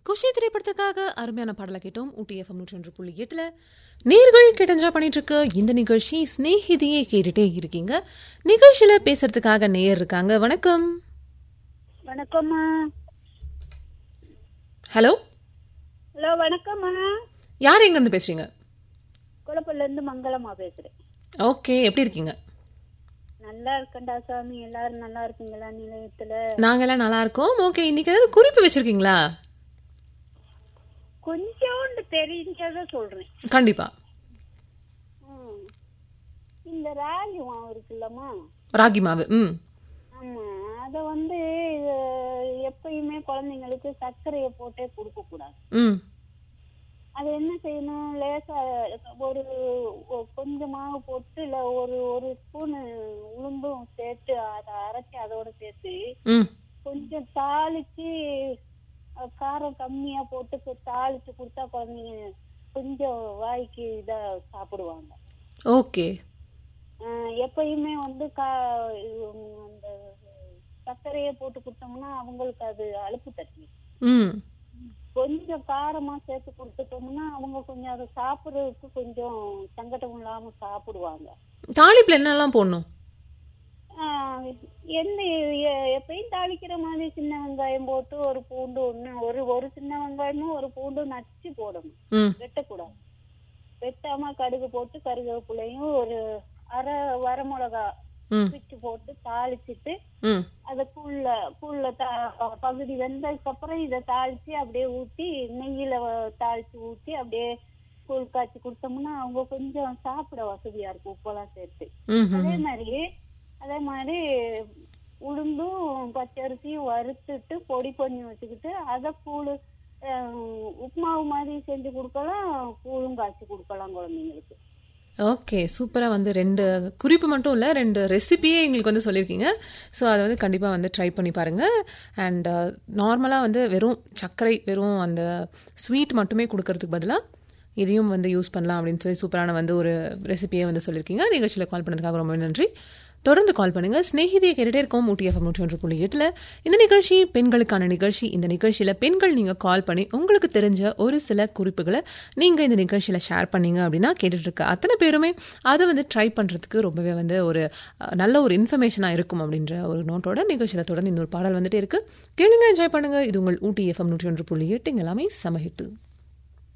குஷி திரைப்படத்துக்காக அருமையான பாடலை கேட்டோம் ஊட்டி எஃப்எம் நூற்றி ஒன்று புள்ளி எட்டுல நேர்கள் கேட்டஞ்சா பண்ணிட்டு இருக்க இந்த நிகழ்ச்சி ஸ்நேகிதியே கேட்டுட்டே இருக்கீங்க நிகழ்ச்சியில பேசுறதுக்காக நேயர் இருக்காங்க வணக்கம் வணக்கம்மா ஹலோ ஹலோ வணக்கம்மா யார் எங்க இருந்து பேசுறீங்க குழப்பில இருந்து மங்களம்மா பேசுறேன் ஓகே எப்படி இருக்கீங்க நல்லா இருக்கேன்டா சாமி எல்லாரும் நல்லா இருக்கீங்களா நிலையத்துல நாங்க எல்லாம் நல்லா இருக்கோம் ஓகே இன்னைக்கு ஏதாவது குறிப்பு வச்சிருக்கீங்களா கொஞ்சோண்டு தெரிஞ்சத சொல்றேன் கண்டிப்பா ம். இந்த ராகி மாவு இருக்குல்லம்மா ராகி மாவு ம் ஆமா அத வந்து அஹ், எப்பயுமே குழந்தைங்களுக்கு சர்க்கரையை போட்டே கொடுக்க கூடாது ம் அது என்ன செய்யணும் லேசா ஒரு ஒ- கொஞ்சம் மாவு போட்டு இல்ல ஒரு ஒரு ஸ்பூனு உளுந்தும் சேர்த்து அதை அரைச்சி அதோட சேர்த்து ம் கொஞ்சம் தாளிச்சு அஹ், காரம் கம்மியா போட்டு கொ- தாளிச்சு கொடுத்தா குழந்தைங்க கொஞ்சம் வாய்க்கு இதா சாப்பிடுவாங்க ஓகே அஹ், எப்பயுமே வந்து கா உம், அந்த சர்க்கரையை போட்டு கொடுத்தோம்னா அவங்களுக்கு அது அலுப்பு தட்டி ம் கொஞ்சம் காரமா சேர்த்து கொடுத்துட்டோம்னா அவங்க கொஞ்சம் அதை சாப்பிடுறதுக்கு கொஞ்சம் சங்கடம் இல்லாம சாப்பிடுவாங்க தாளிப்புல என்னெல்லாம் போடணும் ஆஹ் என்ன எ- எப்பயும் தாளிக்கிற மாதிரி சின்ன வெங்காயம் போட்டு ஒரு பூண்டு ஒண்ணு ஒரு ஒரு சின்ன வெங்காயமும் ஒரு பூண்டு நச்சு போடணும் ம் வெட்டக்கூடாது வெட்டாம கடுகு போட்டு கருவேப்பிலையும் ஒரு அரை வரமிளகா ம் பிச்சு போட்டு தாளிச்சிட்டு ம் அதை கூழ்ல கூழ்ல த- பகுதி வெந்ததுக்கு அப்புறம் இதை தாளிச்சு அப்படியே ஊத்தி நெய்யில வ- தாளிச்சு ஊத்தி அப்படியே கூழ் காய்ச்சி கொடுத்தோம்னா அவங்க கொஞ்சம் சாப்பிட வசதியா இருக்கும் உப்பெல்லாம் சேர்த்து ம் ம் அதே மாதிரி அதே மாதிரி உளுந்தும் பச்சரிசியும் வறுத்துட்டு பொடி பண்ணி வச்சுக்கிட்டு அதை கூழ் அஹ், உப்புமாவு மாதிரி செஞ்சு கொடுக்கலாம் கூழும் காய்ச்சி கொடுக்கலாம் குழந்தைங்களுக்கு ஓகே சூப்பராக வந்து ரெண்டு குறிப்பு மட்டும் இல்லை ரெண்டு ரெசிபியே எங்களுக்கு வந்து சொல்லியிருக்கீங்க ஸோ அதை வந்து கண்டிப்பாக வந்து ட்ரை பண்ணி பாருங்கள் அண்ட் நார்மலாக வந்து வெறும் சர்க்கரை வெறும் அந்த ஸ்வீட் மட்டுமே கொடுக்கறதுக்கு பதிலாக இதையும் வந்து யூஸ் பண்ணலாம் அப்படின்னு சொல்லி சூப்பரான வந்து ஒரு ரெசிபியை வந்து சொல்லியிருக்கீங்க நிகழ்ச்சியில் கால் பண்ணதுக்காக ரொம்ப நன்றி தொடர்ந்து கால் பண்ணுங்க ஸ்நேகிதியை கேட்டுட்டே இருக்கோம் ஊட்டி எஃப்எம் நூற்றி ஒன்று புள்ளி எட்டில் இந்த நிகழ்ச்சி பெண்களுக்கான நிகழ்ச்சி இந்த நிகழ்ச்சியில் பெண்கள் நீங்கள் கால் பண்ணி உங்களுக்கு தெரிஞ்ச ஒரு சில குறிப்புகளை நீங்கள் இந்த நிகழ்ச்சியில் ஷேர் பண்ணீங்க அப்படின்னா கேட்டுட்டு இருக்க அத்தனை பேருமே அதை வந்து ட்ரை பண்ணுறதுக்கு ரொம்பவே வந்து ஒரு அஹ், நல்ல ஒரு இன்ஃபர்மேஷனாக இருக்கும் அப்படின்ற ஒரு நோட்டோட நிகழ்ச்சியில் தொடர்ந்து இன்னொரு பாடல் வந்துட்டே இருக்கு கேளுங்க என்ஜாய் பண்ணுங்க இது உங்கள் ஊட்டி எஃப்எம் நூற்றி ஒன்று புள்ளி எட்டு இங்க எல்லாமே சமஹிட்டு